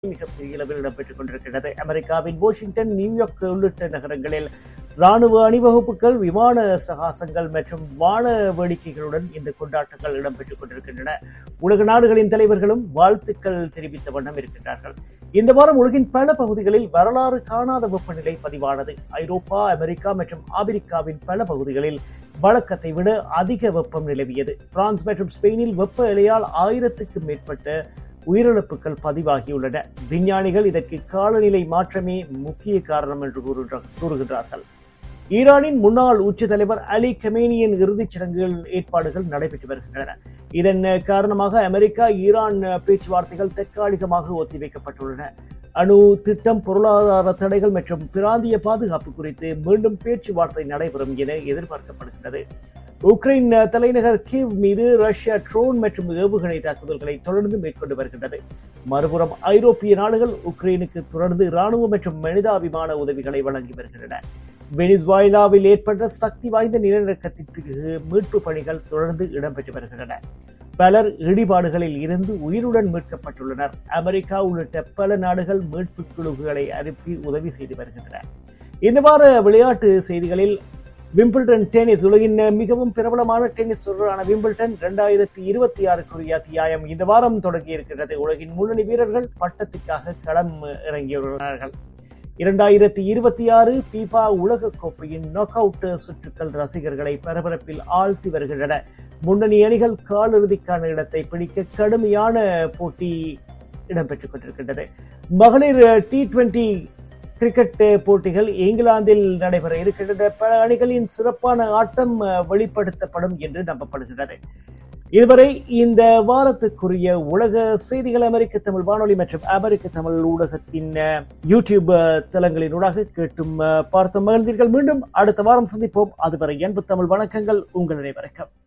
மிகப்பெரிய அளவில் இடம்பெற்றுக் கொண்டிருக்கிறது அமெரிக்காவின் வாஷிங்டன் நியூயார்க் உள்ளிட்ட நகரங்களில் ராணுவ அணிவகுப்புகள் விமான சகாசங்கள் மற்றும் வான வேடிக்கைகளுடன் இந்த கொண்டாட்டங்கள் இடம்பெற்றுக் கொண்டிருக்கின்றன உலக நாடுகளின் தலைவர்களும் வாழ்த்துக்கள் தெரிவித்த வண்ணம் இருக்கின்றார்கள் இந்த வாரம் உலகின் பல பகுதிகளில் வரலாறு காணாத வெப்பநிலை பதிவானது ஐரோப்பா அமெரிக்கா மற்றும் ஆப்பிரிக்காவின் பல பகுதிகளில் வழக்கத்தை விட அதிக வெப்பம் நிலவியது பிரான்ஸ் மற்றும் ஸ்பெயினில் வெப்ப அலையால் ஆயிரத்துக்கும் மேற்பட்ட உயிரிழப்புகள் பதிவாகியுள்ளன விஞ்ஞானிகள் இதற்கு காலநிலை மாற்றமே முக்கிய காரணம் என்று கூறுகின்ற- கூறுகின்றார்கள் ஈரானின் முன்னாள் உச்ச தலைவர் அலி கமேனியின் இறுதிச் சடங்குகள் ஏற்பாடுகள் நடைபெற்று வருகின்றன இதன் காரணமாக அமெரிக்கா ஈரான் பேச்சுவார்த்தைகள் தற்காலிகமாக ஒத்திவைக்கப்பட்டுள்ளன அணு திட்டம் பொருளாதார தடைகள் மற்றும் பிராந்திய பாதுகாப்பு குறித்து மீண்டும் பேச்சுவார்த்தை நடைபெறும் என எதிர்பார்க்கப்படுகிறது உக்ரைன் தலைநகர் கீவ் மீது ரஷ்யா ட்ரோன் மற்றும் ஏவுகணை தாக்குதல்களை தொடர்ந்து மேற்கொண்டு வருகின்றது மறுபுறம் ஐரோப்பிய நாடுகள் உக்ரைனுக்கு தொடர்ந்து ராணுவ மற்றும் மனிதாபிமான உதவிகளை வழங்கி வருகின்றன வெனிசுவாயிலாவில் ஏற்பட்ட சக்தி வாய்ந்த நிலநடுக்கத்தின் பிறகு மீட்பு பணிகள் தொடர்ந்து இடம்பெற்று வருகின்றன பலர் இடிபாடுகளில் இருந்து உயிருடன் மீட்கப்பட்டுள்ளனர் அமெரிக்கா உள்ளிட்ட பல நாடுகள் மீட்பு குழுக்களை அனுப்பி உதவி செய்து வருகின்றன இந்த வார விளையாட்டு செய்திகளில் விம்பிள்டன் டென்னிஸ் உலகின் மிகவும் பிரபலமான டென்னிஸ் தொடரான விம்பிள்டன் இரண்டாயிரத்தி இருபத்தி ஆறுக்குரிய அத்தியாயம் இந்த வாரம் தொடங்கி இருக்கின்றது உலகின் முன்னணி வீரர்கள் பட்டத்துக்காக களம் இறங்கியுள்ளார்கள் இரண்டாயிரத்தி இருபத்தி ஆறு பீபா உலக கோப்பையின் நாக் அவுட் சுற்றுக்கள் ரசிகர்களை பரபரப்பில் ஆழ்த்தி வருகின்றன முன்னணி அணிகள் காலிறுதிக்கான இடத்தை பிடிக்க கடுமையான போட்டி இடம்பெற்றுக் கொண்டிருக்கின்றது மகளிர் டி டுவெண்டி கிரிக்கெட் போட்டிகள் இங்கிலாந்தில் நடைபெற இருக்கின்றன பல அணிகளின் சிறப்பான ஆட்டம் அஹ், வெளிப்படுத்தப்படும் என்று நம்பப்படுகிறது இதுவரை இந்த வாரத்துக்குரிய உலக செய்திகள் அமெரிக்க தமிழ் வானொலி மற்றும் அமெரிக்க தமிழ் ஊடகத்தின் அஹ், யூடியூப் அஹ், தளங்களினூடாக கேட்டும் அஹ், பார்த்து மகிழ்ந்தீர்கள் மீண்டும் அடுத்த வாரம் சந்திப்போம் அதுவரை என்பது தமிழ் வணக்கங்கள் உங்கள் அனைவருக்கும்